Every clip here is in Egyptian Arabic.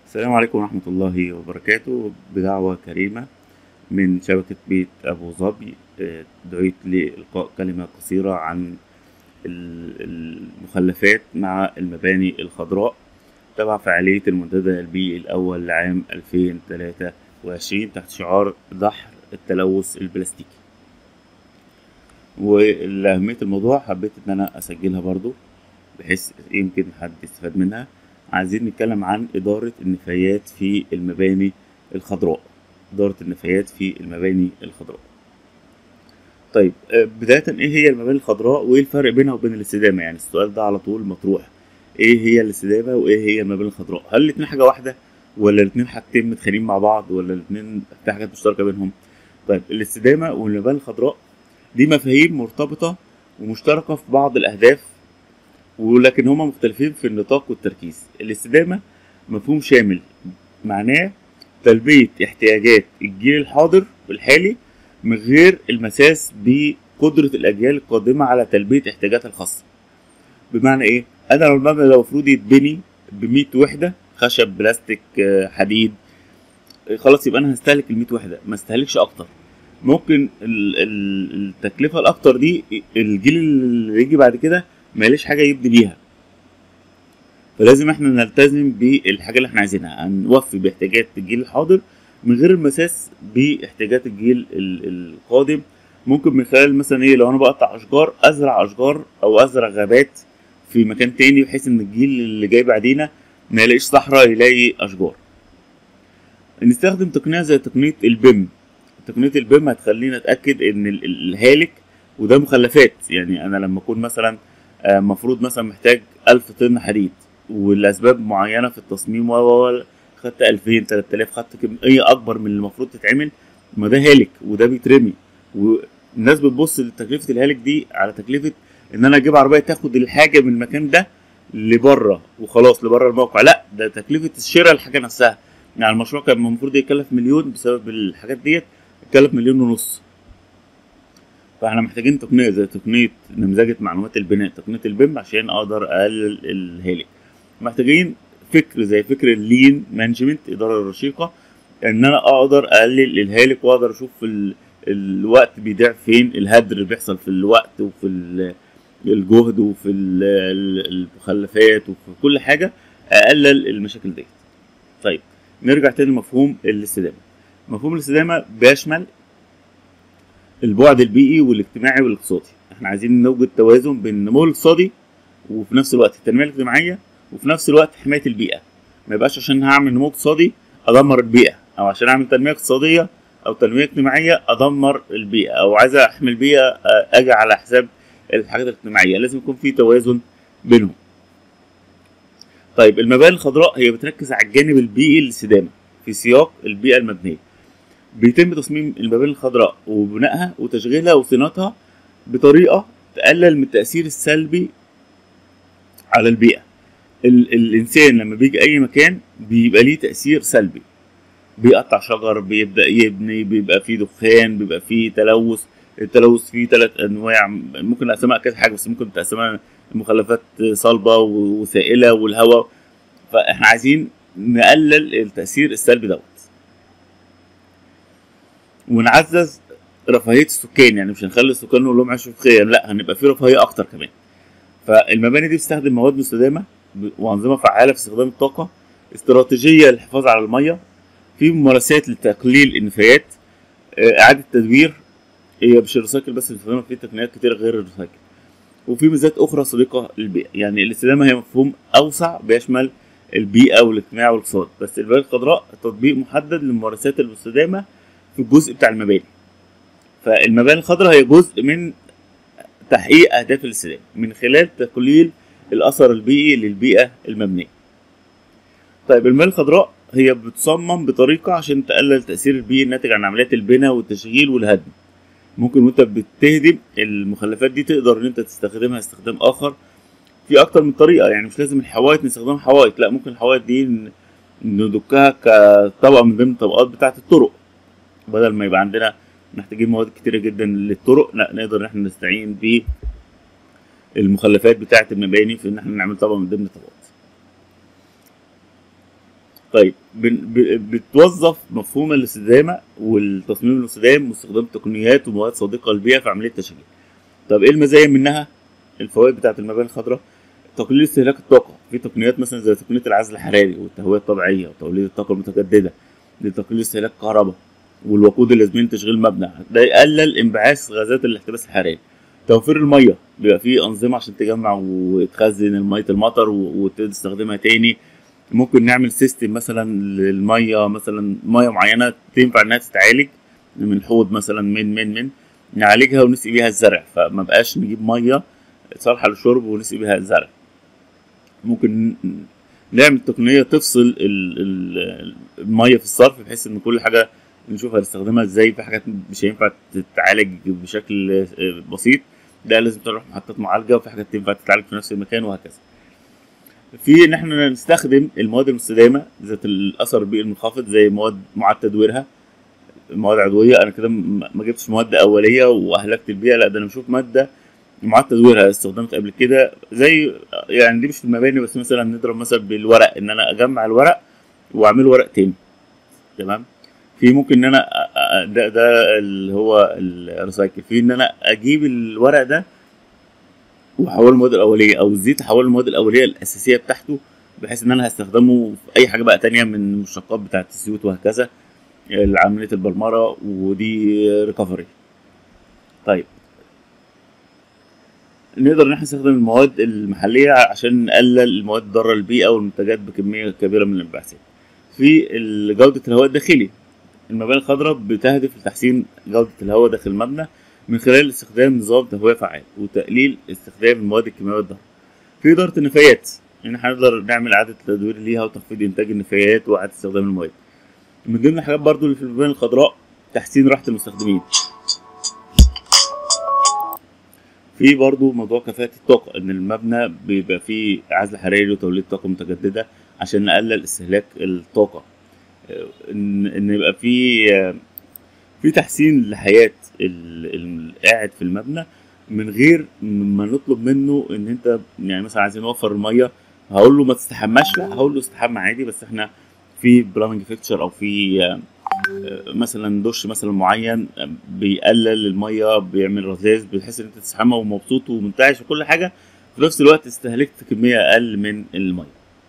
السلام عليكم ورحمة الله وبركاته بدعوة كريمة من شبكة بيت أبو ظبي آه، دعيت لإلقاء كلمة قصيرة عن ال- المخلفات مع المباني الخضراء تبع فعالية المنتدى البيئي الأول لعام 2023 تحت شعار دحر التلوث البلاستيكي ولأهمية الموضوع حبيت إن أنا أسجلها برضو بحيث يمكن حد يستفاد منها عايزين نتكلم عن إدارة النفايات في المباني الخضراء إدارة النفايات في المباني الخضراء طيب آه، بداية إيه هي المباني الخضراء وإيه الفرق بينها وبين الاستدامة يعني السؤال ده على طول مطروح إيه هي الاستدامة وإيه هي المباني الخضراء هل الاتنين حاجة واحدة ولا الاتنين حاجتين متخانقين مع بعض ولا الاتنين في حاجات مشتركة بينهم طيب الاستدامة والمباني الخضراء دي مفاهيم مرتبطة ومشتركة في بعض الأهداف ولكن هما مختلفين في النطاق والتركيز الاستدامة مفهوم شامل معناه تلبية احتياجات الجيل الحاضر والحالي من غير المساس بقدرة الأجيال القادمة على تلبية احتياجاتها الخاصة بمعنى إيه؟ أنا لو المبنى ده المفروض يتبني بمية وحدة خشب بلاستيك آه، حديد آه، خلاص يبقى أنا هستهلك المية وحدة ما استهلكش أكتر ممكن ال- ال- التكلفة الأكتر دي الجيل اللي يجي بعد كده ما يلاقيش حاجة يبني بيها فلازم احنا نلتزم بالحاجة اللي احنا عايزينها هنوفي باحتياجات الجيل الحاضر من غير المساس باحتياجات الجيل ال- القادم ممكن من خلال مثلا ايه لو انا بقطع اشجار ازرع اشجار او ازرع غابات في مكان تاني بحيث ان الجيل اللي جاي بعدينا ما يلاقيش صحراء يلاقي اشجار نستخدم تقنية زي تقنية البيم تقنية البيم هتخلينا اتأكد ان ال- ال- الهالك وده مخلفات يعني انا لما اكون مثلا آه، مفروض مثلا محتاج ألف طن حديد والأسباب معينة في التصميم و و- و- خدت 2000 3000 خدت كمية أكبر من اللي المفروض تتعمل ما ده هالك وده بيترمي والناس بتبص لتكلفة الهالك دي على تكلفة إن أنا أجيب عربية تاخد الحاجة من المكان ده لبره وخلاص لبره الموقع لا ده تكلفة الشراء الحاجة نفسها يعني المشروع كان المفروض يكلف مليون بسبب الحاجات ديت اتكلف مليون ونص فاحنا محتاجين تقنيه زي تقنيه نمذجه معلومات البناء تقنيه البيم عشان اقدر اقلل الهالك محتاجين فكر زي فكر اللين مانجمنت اداره الرشيقه ان انا اقدر اقلل الهالك واقدر اشوف ال... الوقت بيضيع فين الهدر اللي بيحصل في الوقت وفي ال- الجهد وفي ال- ال- المخلفات وفي كل حاجه اقلل المشاكل ديت طيب نرجع تاني لمفهوم الاستدامه مفهوم الاستدامه بيشمل البعد البيئي والاجتماعي والاقتصادي احنا عايزين نوجد توازن بين النمو الاقتصادي وفي نفس الوقت التنميه الاجتماعيه وفي نفس الوقت حمايه البيئه ما يبقاش عشان هعمل نمو اقتصادي ادمر البيئه او عشان اعمل تنميه اقتصاديه او تنميه اجتماعيه ادمر البيئه او عايز احمي البيئه آه، اجي على حساب الحاجات الاجتماعيه لازم يكون في توازن بينهم طيب المباني الخضراء هي بتركز على الجانب البيئي للاستدامه في سياق البيئه المبنيه بيتم تصميم المباني الخضراء وبنائها وتشغيلها وصيانتها بطريقه تقلل من التاثير السلبي على البيئه ال الانسان لما بيجي اي مكان بيبقى ليه تاثير سلبي بيقطع شجر بيبدا يبني بيبقى فيه دخان بيبقى فيه تلوث التلوث فيه ثلاث انواع ممكن اقسمها كذا حاجه بس ممكن تقسمها مخلفات صلبه وسائله والهواء فاحنا عايزين نقلل التاثير السلبي دوت ونعزز رفاهيه السكان يعني مش هنخلي السكان نقول لهم عيشوا في خير لا هنبقى في رفاهيه اكتر كمان فالمباني دي بتستخدم مواد مستدامه ب- وانظمه فعاله في استخدام الطاقه استراتيجيه للحفاظ على الميه في ممارسات لتقليل النفايات آه، اعاده تدوير هي مش الريسايكل بس بنستخدمها في تقنيات كتير غير الريسايكل وفي ميزات اخرى صديقه للبيئه يعني الاستدامه هي مفهوم اوسع بيشمل البيئه والاجتماع والاقتصاد بس المباني الخضراء تطبيق محدد للممارسات المستدامه في الجزء بتاع المباني فالمباني الخضراء هي جزء من تحقيق اهداف الاستدامه من خلال تقليل الاثر البيئي للبيئه المبنيه طيب المباني الخضراء هي بتصمم بطريقه عشان تقلل التاثير البيئي الناتج عن عمليات البناء والتشغيل والهدم ممكن وانت بتهدم المخلفات دي تقدر ان انت تستخدمها استخدام اخر في اكتر من طريقه يعني مش لازم الحوائط نستخدمها حوائط لا ممكن الحوائط دي ن- ندكها كطبقه من ضمن الطبقات بتاعه الطرق بدل ما يبقى عندنا محتاجين مواد كتيرة جدا للطرق لا نقدر ان احنا نستعين ب المخلفات بتاعة المباني في ان احنا نعمل طبقة من ضمن الطبقات طيب بن- ب- بتوظف مفهوم الاستدامه والتصميم الاستدام واستخدام تقنيات ومواد صديقه للبيئه في عمليه التشغيل طب ايه المزايا منها الفوائد بتاعت المباني الخضراء تقليل استهلاك الطاقه في تقنيات مثلا زي تقنيه العزل الحراري والتهويه الطبيعيه وتوليد الطاقه المتجدده لتقليل استهلاك الكهرباء والوقود اللازمين لتشغيل المبنى ده يقلل انبعاث غازات الاحتباس الحراري توفير الميه بيبقى في انظمه عشان تجمع وتخزن ميه المطر و- وتستخدمها تاني ممكن نعمل سيستم مثلا للميه مثلا ميه معينه تنفع انها تتعالج من حوض مثلا من من من نعالجها ونسقي بيها الزرع فما بقاش نجيب ميه صالحه للشرب ونسقي بيها الزرع ممكن ن- نعمل تقنيه تفصل ال- ال- الميه في الصرف بحيث ان كل حاجه نشوف هنستخدمها ازاي في حاجات مش هينفع تتعالج بشكل آه، بسيط ده لازم تروح محطات معالجه وفي حاجات تنفع تتعالج في نفس المكان وهكذا في ان احنا نستخدم المواد المستدامه ذات الاثر البيئي المنخفض زي مواد معاد تدويرها مواد عضويه انا كده م- ما جبتش مواد اوليه واهلكت البيئه لا ده انا بشوف ماده معاد تدويرها استخدمت قبل كده زي يعني دي مش في المباني بس مثلا نضرب مثلا بالورق ان انا اجمع الورق واعمله ورق تاني تمام في ممكن ان انا أ- أ- ده ده اللي هو الريسايكل في ان انا اجيب الورق ده واحوله المواد الاوليه او الزيت احوله المواد الاوليه الاساسيه بتاعته بحيث ان انا هستخدمه في اي حاجه بقى تانية من المشتقات بتاعه الزيوت وهكذا عمليه البرمره ودي ريكفري طيب نقدر ان احنا نستخدم المواد المحليه عشان نقلل المواد الضاره للبيئه والمنتجات بكميه كبيره من الانبعاثات في ال- جوده الهواء الداخلي المباني الخضراء بتهدف لتحسين جوده الهواء داخل المبنى من خلال استخدام نظام تهويه فعال وتقليل استخدام المواد الكيماويه الضاره في اداره النفايات ان احنا نقدر نعمل اعاده تدوير ليها وتخفيض انتاج النفايات واعاده استخدام المواد من ضمن الحاجات برضو اللي في المباني الخضراء تحسين راحه المستخدمين في برضو موضوع كفاءة الطاقة إن المبنى بيبقى فيه عزل حراري وتوليد طاقة متجددة عشان نقلل استهلاك الطاقة آه، إن إن يبقى في آه، في تحسين لحياة ال- ال- القاعد في المبنى من غير ما نطلب منه إن أنت يعني مثلا عايزين نوفر المية هقول له ما تستحماش لا هقول له استحمى عادي بس احنا في بلامنج فيكتشر او في آه، آه، مثلا دش مثلا معين آه، بيقلل الميه بيعمل رذاذ بتحس ان انت تستحمى ومبسوط ومنتعش وكل حاجه في نفس الوقت استهلكت كميه اقل من الميه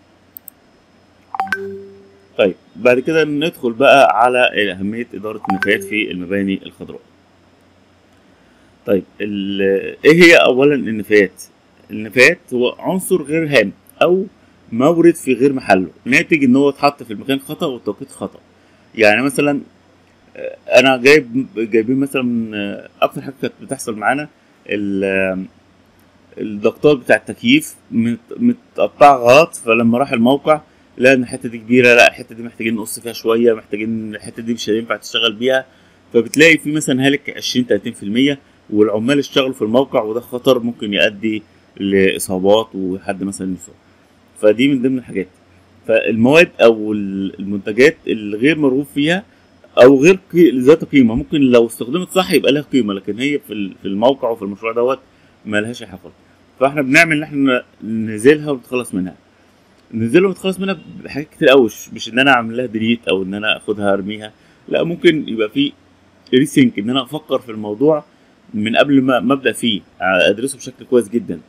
طيب بعد كده ندخل بقى على اهميه اداره النفايات في المباني الخضراء طيب ال- ايه هي اولا النفايات النفايات هو عنصر غير هام او مورد في غير محله ناتج ان هو اتحط في المكان خطا والتوقيت خطا يعني مثلا آه، انا جايب جايبين مثلا آه، اكتر حاجه كانت بتحصل معانا ال- آه، الضغطات بتاع التكييف مت- متقطعه غلط فلما راح الموقع لا ان الحته دي كبيره لا الحته دي محتاجين نقص فيها شويه محتاجين الحته دي مش هينفع تشتغل بيها فبتلاقي في مثلا هالك 20 30% والعمال اشتغلوا في الموقع وده خطر ممكن يؤدي لاصابات وحد مثلا يصاب فدي من ضمن الحاجات فالمواد او المنتجات الغير مرغوب فيها او غير قي- ذات قيمه ممكن لو استخدمت صح يبقى لها قيمه لكن هي في ال- في الموقع وفي المشروع دوت ما لهاش اي حاجه خالص فاحنا بنعمل ان احنا ننزلها ونتخلص منها ننزلها ونتخلص منها بحاجات كتير قوي مش- مش ان انا اعمل لها ديليت او ان انا اخدها ارميها لا ممكن يبقى في ريسينك ان انا افكر في الموضوع من قبل ما ما ابدا فيه ادرسه بشكل كويس جدا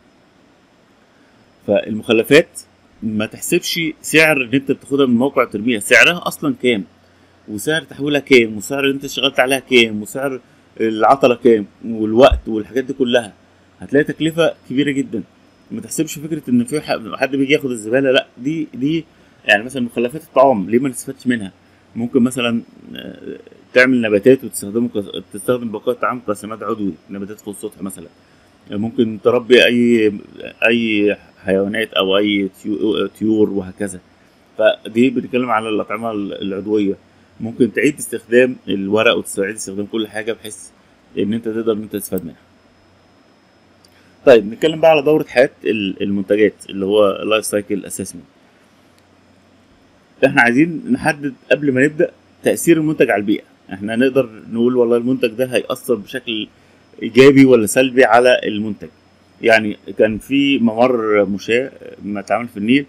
فالمخلفات ما تحسبش سعر ان انت بتاخدها من موقع ترميها سعرها اصلا كام وسعر تحويلها كام وسعر اللي انت اشتغلت عليها كام وسعر العطله كام والوقت والحاجات دي كلها هتلاقي تكلفه كبيره جدا ما تحسبش فكره ان في ح- حد بيجي ياخد الزباله لا دي دي يعني مثلا مخلفات الطعام ليه ما نستفادش منها ممكن مثلا آه، تعمل نباتات وتستخدمه كس- تستخدم بقايا الطعام كسماد عضوي نباتات فوق السطح مثلا ممكن تربي اي اي حيوانات او اي طيو- طيور وهكذا فدي بنتكلم على الاطعمه العضويه ممكن تعيد استخدام الورق وتعيد استخدام كل حاجه بحيث ان انت تقدر ان انت تستفاد منها طيب نتكلم بقى على دوره حياه ال- المنتجات اللي هو لايف سايكل اسسمنت احنا عايزين نحدد قبل ما نبدا تاثير المنتج على البيئه احنا نقدر نقول والله المنتج ده هيأثر بشكل ايجابي ولا سلبي على المنتج يعني كان في ممر مشاة ما اتعمل في النيل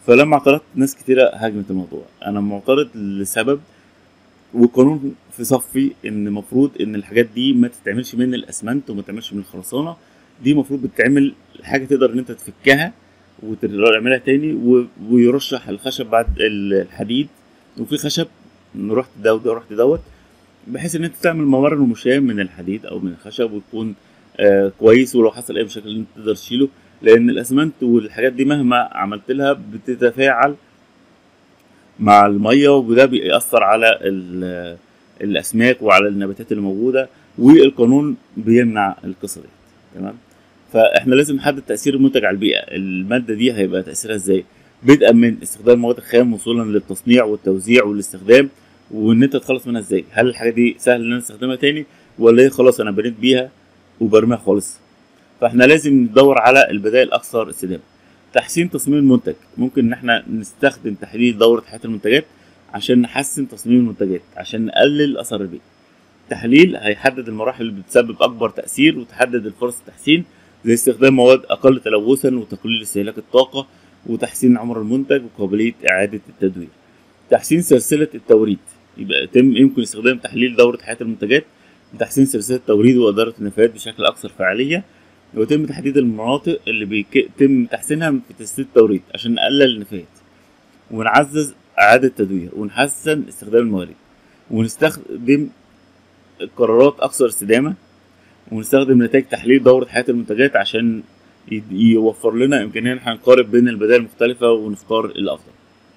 فلما اعترضت ناس كتيرة هاجمت الموضوع انا معترض لسبب والقانون في صفي ان المفروض ان الحاجات دي ما تتعملش من الاسمنت وما تتعملش من الخرسانه دي المفروض بتتعمل حاجه تقدر ان انت تفكها وتعملها تاني و- ويرشح الخشب بعد الحديد وفي خشب رحت ده وده رحت دوت بحيث ان انت تعمل ممر ومشاة من الحديد او من الخشب ويكون آه كويس ولو حصل اي مشاكل انت تقدر تشيله لان الاسمنت والحاجات دي مهما عملت لها بتتفاعل مع الميه وده بيأثر على ال- الاسماك وعلى النباتات اللي موجوده والقانون بيمنع القصه دي تمام فاحنا لازم نحدد تاثير المنتج على البيئه الماده دي هيبقى تاثيرها ازاي بدءا من استخدام المواد الخام وصولا للتصنيع والتوزيع والاستخدام وان انت تتخلص منها ازاي هل الحاجه دي سهل ان انا استخدمها تاني ولا هي خلاص انا بنيت بيها وبرميها خالص فاحنا لازم ندور على البدائل الاكثر استدامه تحسين تصميم المنتج ممكن ان احنا نستخدم تحليل دوره حياه المنتجات عشان نحسن تصميم المنتجات عشان نقلل اثر البيئه تحليل هيحدد المراحل اللي بتسبب اكبر تاثير وتحدد الفرص التحسين زي استخدام مواد اقل تلوثا وتقليل استهلاك الطاقه وتحسين عمر المنتج وقابليه اعاده التدوير تحسين سلسله التوريد يبقى يتم يمكن استخدام تحليل دوره حياه المنتجات لتحسين سلسله التوريد واداره النفايات بشكل اكثر فعاليه ويتم تحديد المناطق اللي بيتم تحسينها في تسديد التوريد عشان نقلل النفايات ونعزز اعاده التدوير ونحسن استخدام الموارد ونستخدم قرارات اكثر استدامه ونستخدم نتائج تحليل دوره حياه المنتجات عشان ي- يوفر لنا امكانيه ان احنا نقارن بين البدائل المختلفه ونختار الافضل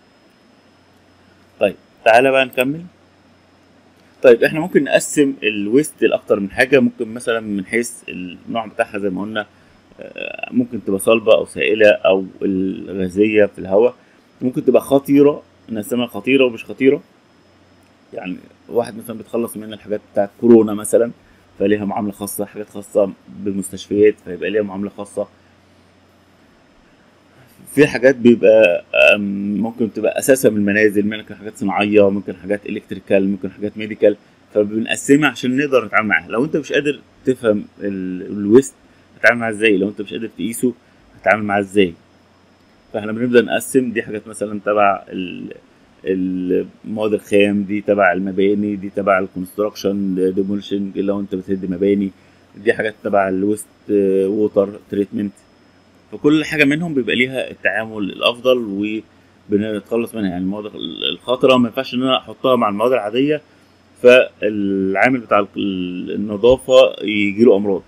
طيب تعالى بقى نكمل طيب احنا ممكن نقسم الويست لاكتر من حاجه ممكن مثلا من حيث النوع بتاعها زي ما قلنا آه، ممكن تبقى صلبه او سائله او الغازيه في الهواء ممكن تبقى خطيره نقسمها خطيره ومش خطيره يعني واحد مثلا بيتخلص من الحاجات بتاعت كورونا مثلا فليها معامله خاصه حاجات خاصه بالمستشفيات فيبقى ليها معامله خاصه في حاجات بيبقى أم، ممكن تبقى اساسا من المنازل ممكن حاجات صناعيه ممكن حاجات الكتريكال ممكن حاجات ميديكال فبنقسمها عشان نقدر نتعامل معاها لو انت مش قادر تفهم ال- الويست هتتعامل معاه ازاي لو انت مش قادر تقيسه هتتعامل معاه ازاي فاحنا بنبدا نقسم دي حاجات مثلا تبع ال- المواد الخام دي تبع المباني دي تبع الكونستراكشن ديمولشن لو انت بتهد مباني دي حاجات تبع الويست ووتر تريتمنت فكل حاجه منهم بيبقى ليها التعامل الافضل وبنتخلص منها يعني المواد الخطره ما ينفعش ان انا احطها مع المواد العاديه فالعامل بتاع ال- النظافه يجي له امراض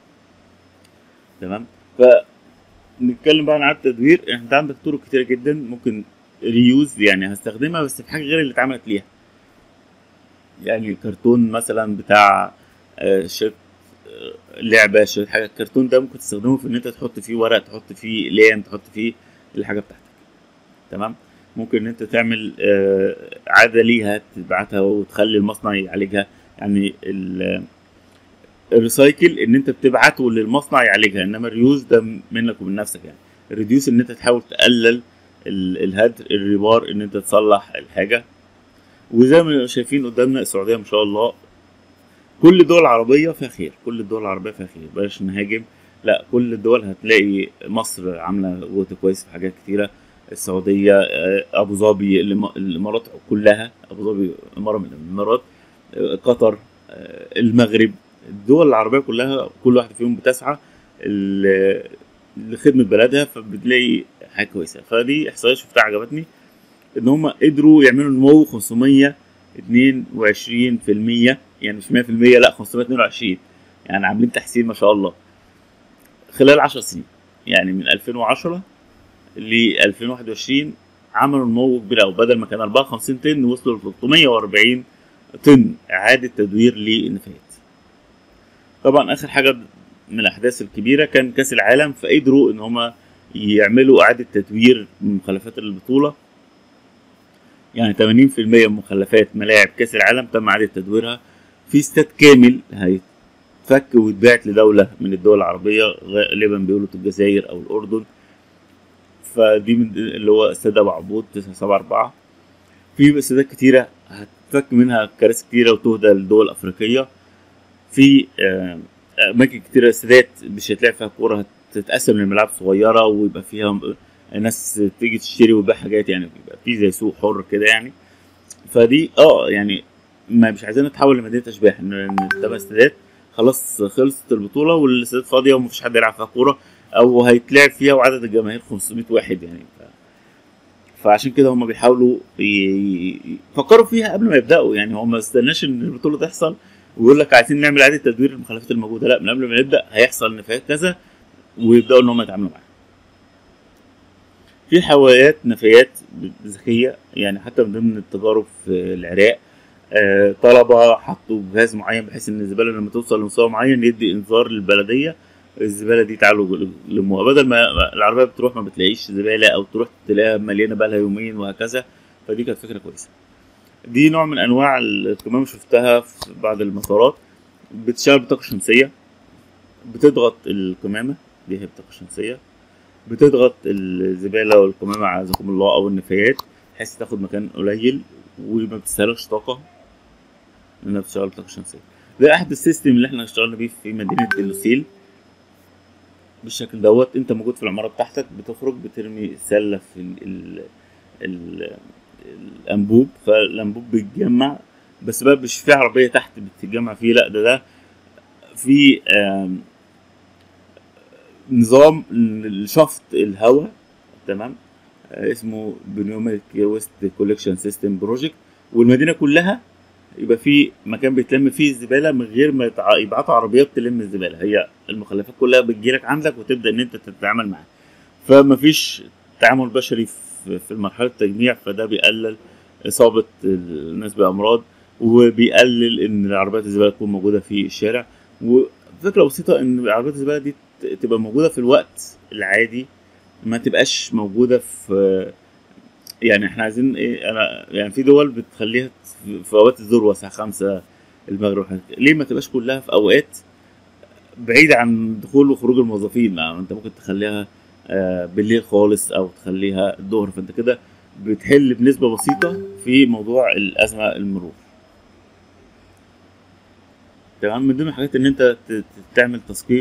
تمام فنتكلم بقى عن التدوير انت عندك طرق كتيره جدا ممكن ريوز يعني هستخدمها بس في حاجه غير اللي اتعملت ليها يعني الكرتون مثلا بتاع آه، شركه آه، لعبه شركه حاجه الكرتون ده ممكن تستخدمه في ان انت تحط فيه ورق تحط فيه لام تحط فيه الحاجه بتاعتك تمام ممكن ان انت تعمل آه، عاده ليها تبعتها وتخلي المصنع يعالجها يعني ال- الريسايكل ان انت بتبعته للمصنع يعالجها انما الريوز ده منك ومن نفسك يعني الريديوس ان انت تحاول تقلل ال- الهدر الريبار ان انت تصلح الحاجه وزي ما شايفين قدامنا السعوديه ما شاء الله كل الدول العربيه فيها خير كل الدول العربيه فيها خير بلاش نهاجم لا كل الدول هتلاقي مصر عامله جهد كويس في حاجات كتيره السعوديه آه، ابو ظبي الإما- الامارات كلها ابو ظبي اماره من الامارات آه، قطر آه، المغرب الدول العربيه كلها كل واحده فيهم بتسعى ل- لخدمه بلدها فبتلاقي حاجه كويسه فدي احصائيه شفتها عجبتني ان هم قدروا يعملوا نمو 522% يعني مش 100% لا 522 يعني عاملين تحسين ما شاء الله خلال 10 سنين يعني من 2010 ل 2021 عملوا نمو كبير قوي بدل ما كان 54 طن وصلوا ل 340 طن اعاده تدوير للنفايات طبعا اخر حاجه من الاحداث الكبيره كان كاس العالم فقدروا ان هم يعملوا اعاده تدوير من مخلفات البطوله يعني 80% من مخلفات ملاعب كاس العالم تم اعاده تدويرها في استاد كامل هيتفك ويتباعت لدوله من الدول العربيه غالبا بيقولوا الجزائر او الاردن فدي من اللي هو استاد ابو عبود 974 في استادات كتيره هتفك منها كراسي كتيره وتهدى للدول الافريقيه في آه، اماكن كتيره استادات مش هتلاقي فيها كوره هتتقسم لملاعب صغيره ويبقى فيها الناس تيجي تشتري وتبيع حاجات يعني بيبقى في زي سوق حر كده يعني فدي اه يعني ما مش عايزين نتحول لمدينه اشباح ان إن تبقى استادات خلاص خلصت البطوله والاستادات فاضيه ومفيش حد يلعب فيها كوره او هيتلعب فيها وعدد الجماهير 500 واحد يعني ف... فعشان كده هم بيحاولوا ي- ي- يفكروا فيها قبل ما يبداوا يعني هم ما استناش ان البطوله تحصل ويقول لك عايزين نعمل اعاده تدوير المخالفات الموجوده لا من قبل ما نبدا هيحصل نفايات كذا ويبداوا ان هم يتعاملوا معاها في حوايات نفايات ذكيه يعني حتى من ضمن التجارب في العراق آه، طلبه حطوا جهاز معين بحيث ان الزباله لما توصل لمستوى معين يدي انذار للبلديه الزباله دي تعالوا لموها بدل ما العربيه بتروح ما بتلاقيش زباله او تروح تلاقيها مليانه بقالها يومين وهكذا فدي كانت فكره كويسه دي نوع من انواع الكمامه شفتها في بعض المطارات بتشتغل بطاقه شمسيه بتضغط الكمامه دي هي بطاقه شمسيه بتضغط الزباله والكمامه عزكم الله او النفايات بحيث تاخد مكان قليل وما بتستهلكش طاقه لانها بتشتغل بطاقه شمسيه ده احد السيستم اللي احنا اشتغلنا بيه في مدينه اللوسيل بالشكل دوت انت موجود في العماره بتاعتك بتخرج بترمي سله في ال ال ال الانبوب فالانبوب بيتجمع بس بقى مش في عربيه تحت بتتجمع فيه لا ده ده في آم، نظام لشفط الهواء تمام آه، اسمه بنيوميك ويست كوليكشن سيستم بروجكت والمدينه كلها يبقى في مكان بيتلم فيه الزباله من غير ما يتع- يبعتوا عربيات تلم الزباله هي المخلفات كلها بتجيلك عندك وتبدا ان انت تتعامل معاها فمفيش تعامل بشري في في مرحله التجميع فده بيقلل اصابه الناس بامراض وبيقلل ان عربيات الزباله تكون موجوده في الشارع وفكره بسيطه ان عربيات الزباله دي ت- تبقى موجوده في الوقت العادي ما تبقاش موجوده في يعني احنا عايزين ايه انا يعني في دول بتخليها في في اوقات الذروه الساعه 5 المغرب وحاجات كده. ليه ما تبقاش كلها في اوقات بعيدة عن دخول وخروج الموظفين ما انت ممكن تخليها آه، بالليل خالص او تخليها الظهر فانت كده بتحل بنسبة بسيطة في موضوع الأزمة المرور تمام من ضمن الحاجات ان انت ت- ت- تعمل تثقيف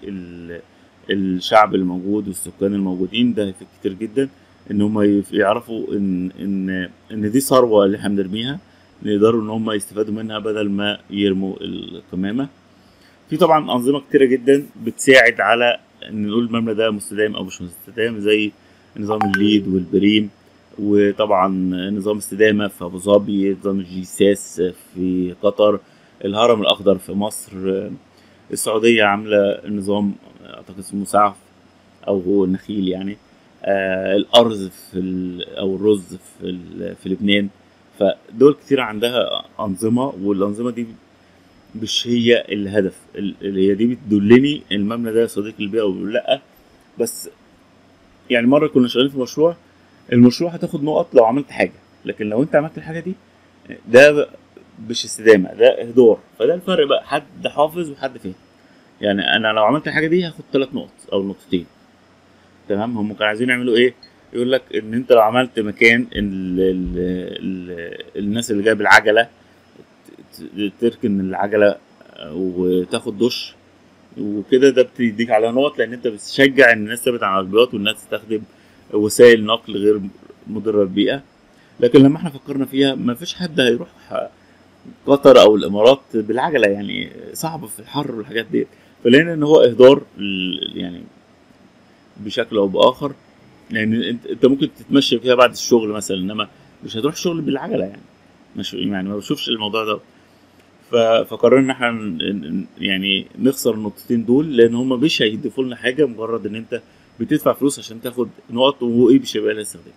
للشعب الموجود والسكان الموجودين ده هيفيد كتير جدا ان هم يف- يعرفوا ان ان ان دي ثروه اللي احنا بنرميها يقدروا ان هم يستفادوا منها بدل ما يرموا القمامه في طبعا انظمه كتيره جدا بتساعد على ان نقول المبنى ده مستدام او مش مستدام زي نظام الليد والبريم وطبعا نظام استدامه في ابو ظبي نظام الجيساس في قطر الهرم الاخضر في مصر السعوديه عامله نظام اعتقد اسمه سعف او هو النخيل يعني آه الارز في ال- او الرز في ال- في لبنان فدول كتير عندها انظمه والانظمه دي مش هي الهدف ال- اللي هي دي بتدلني المبنى ده صديق للبيئه ولا لا بس يعني مره كنا شغالين في مشروع المشروع هتاخد نقط لو عملت حاجه لكن لو انت عملت الحاجه دي ده مش استدامه ده اهدار فده الفرق بقى حد حافظ وحد فاهم يعني انا لو عملت الحاجه دي هاخد ثلاث نقط او نقطتين تمام هم كانوا عايزين يعملوا ايه يقول لك ان انت لو عملت مكان ال ال ال الناس اللي جايه بالعجله ت- ت- تركن العجله وتاخد دش وكده ده بتديك على نقط لان انت بتشجع ان الناس تبعد عن العربيات والناس تستخدم وسائل نقل غير مضره بالبيئه لكن لما احنا فكرنا فيها ما فيش حد هيروح قطر او الامارات بالعجله يعني صعب في الحر والحاجات دي فلقينا ان هو اهدار ال- يعني بشكل او باخر لان انت انت ممكن تتمشى فيها بعد الشغل مثلا انما مش هتروح الشغل بالعجله يعني مش يعني ما بشوفش الموضوع ده ف- فقررنا ان احنا ن- ن- يعني نخسر النقطتين دول لان هم مش هيضيفوا لنا حاجه مجرد ان انت بتدفع فلوس عشان تاخد نقط وايه مش هيبقى لها استخدام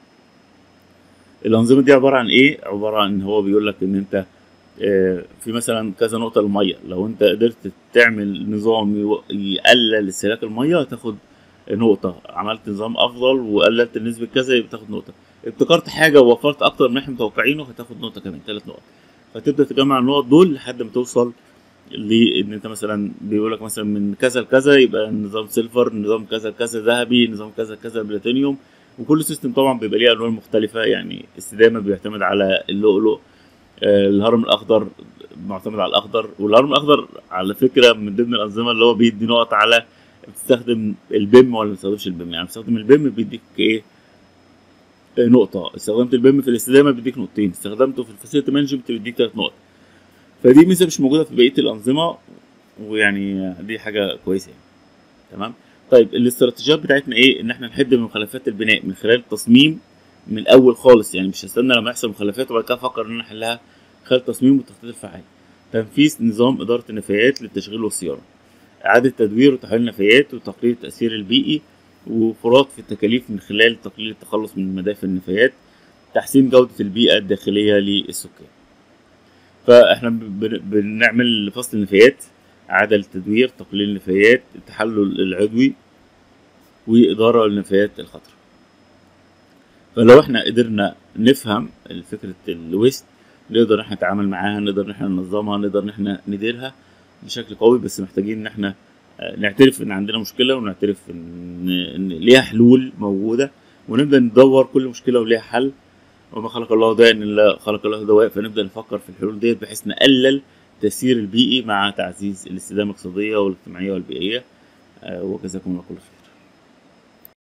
الانظمه دي عباره عن ايه عباره عن ان هو بيقول لك ان انت آه، في مثلا كذا نقطه للميه لو انت قدرت تعمل نظام يو- يقلل استهلاك الميه هتاخد نقطه عملت نظام افضل وقللت نسبه كذا يبقى تاخد نقطه ابتكرت حاجه ووفرت اكتر من احنا متوقعينه هتاخد نقطه كمان ثلاث نقط فتبدا تجمع النقط دول لحد ما توصل لان انت مثلا بيقول لك مثلا من كذا لكذا يبقى نظام سيلفر نظام كذا لكذا ذهبي نظام كذا لكذا بلاتينيوم وكل سيستم طبعا بيبقى ليه الوان مختلفه يعني استدامه بيعتمد على اللؤلؤ آه، الهرم الاخضر معتمد على الاخضر والهرم الاخضر على فكره من ضمن الانظمه اللي هو بيدي نقط على بتستخدم البيم ولا ما بتستخدمش البيم يعني بتستخدم البيم بيديك ايه آه، نقطة استخدمت البيم في الاستدامة بيديك نقطتين استخدمته في الفاسيلتي مانجمنت بيديك تلات نقط فدي ميزة مش موجودة في بقية الأنظمة ويعني دي حاجة كويسة يعني تمام طيب الاستراتيجيات بتاعتنا ايه ان احنا نحد من مخالفات البناء من خلال التصميم من الاول خالص يعني مش هستنى لما يحصل مخالفات وبعد كده افكر ان انا احلها خلال التصميم والتخطيط الفعال تنفيذ نظام اداره النفايات للتشغيل والصيانه اعاده تدوير وتحليل النفايات وتقليل التاثير البيئي وفرات في التكاليف من خلال تقليل التخلص من مدافع النفايات تحسين جوده البيئه الداخليه للسكان فاحنا بن- بنعمل فصل النفايات إعادة للتدوير تقليل النفايات التحلل العضوي وإدارة للنفايات الخطرة فلو احنا قدرنا نفهم فكرة الويست نقدر احنا نتعامل معاها نقدر ان احنا ننظمها نقدر ان احنا نديرها بشكل قوي بس محتاجين ان احنا آه، نعترف ان عندنا مشكلة ونعترف ان, إن ليها حلول موجودة ونبدأ ندور كل مشكلة وليها حل وما خلق الله داء الا خلق الله دواء فنبدأ نفكر في الحلول ديت بحيث نقلل التأثير البيئي مع تعزيز الاستدامة الاقتصادية والاجتماعية والبيئية آه، وجزاكم الله كل خير